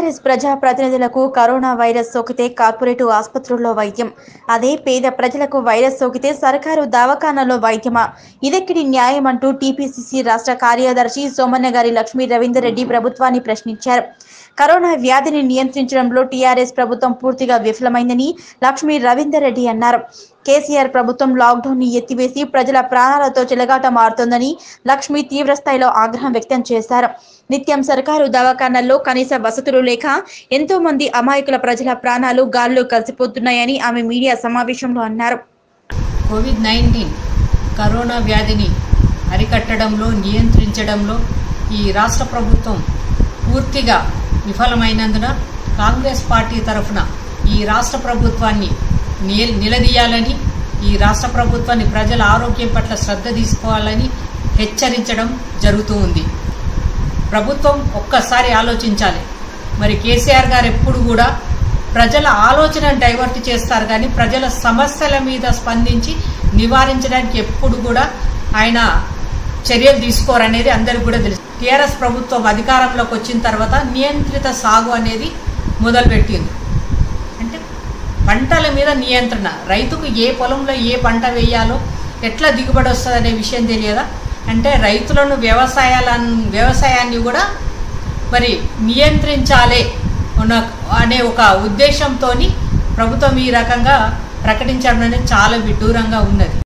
TRS ప్రజా ప్రతినిధులకు corona virus సోకితే కార్పొరేట్ ఆసుపత్రుల్లో వైద్యం అదే పేద ప్రజలకు వైరస్ సోకితే సర్కారు దవాఖానాలో వైద్యమా ఇదెక్కడి న్యాయం అంటూ టీపీసీసీ రాష్ట్ర కార్యదర్శి సోమన్న గారి లక్ష్మీ రవీందర్ రెడ్డి ప్రభుత్వాన్ని ప్రశ్నించారు కరోనా వ్యాధిని నియంత్రించడంలో టీఆర్ఎస్ ప్రభుత్వం పూర్తిగా విఫలమైందని లక్ష్మీ రవీందర్ రెడ్డి అన్నారు కేసీఆర్ ప్రభుత్వం లాక్డౌన్ ని ఎత్తివేసి ప్రజల ప్రాణాలతో చెలగాట మారుతోందని లక్ష్మి తీవ్రస్థాయిలో ఆగ్రహం వ్యక్తం చేశారు నిత్యం సర్కారు దవాఖానాల్లో కనీస వసతులు లేక ఎంతో మంది అమాయకుల ప్రజల ప్రాణాలు గాల్లో కలిసిపోతున్నాయని ఆమె మీడియా సమావేశంలో అన్నారు కోవిడ్ నైన్టీన్ కరోనా వ్యాధిని అరికట్టడంలో నియంత్రించడంలో ఈ రాష్ట్ర ప్రభుత్వం పూర్తిగా విఫలమైనందున కాంగ్రెస్ పార్టీ తరఫున ఈ రాష్ట్ర ప్రభుత్వాన్ని నిల- నిలదీయాలని ఈ రాష్ట్ర ప్రభుత్వాన్ని ప్రజల ఆరోగ్యం పట్ల శ్రద్ధ తీసుకోవాలని హెచ్చరించడం జరుగుతూ ఉంది ప్రభుత్వం ఒక్కసారి ఆలోచించాలి మరి కేసీఆర్ గారు ఎప్పుడు కూడా ప్రజల ఆలోచన డైవర్ట్ చేస్తారు కానీ ప్రజల సమస్యల మీద స్పందించి నివారించడానికి ఎప్పుడు కూడా ఆయన చర్యలు తీసుకోరనేది అందరికి కూడా తెలుసు టీఆర్ఎస్ ప్రభుత్వం అధికారంలోకి వచ్చిన తర్వాత నియంత్రిత సాగు అనేది మొదలుపెట్టింది అంటే పంటల మీద నియంత్రణ రైతుకు ఏ పొలంలో ఏ పంట వేయాలో ఎట్లా దిగుబడి వస్తుంది అనే విషయం తెలియదా అంటే రైతులను వ్యవసాయాలను వ్యవసాయాన్ని కూడా మరి నియంత్రించాలి ఉన్న అనే ఒక ఉద్దేశంతో ప్రభుత్వం ఈ రకంగా ప్రకటించడం అనేది చాలా విడ్డూరంగా ఉన్నది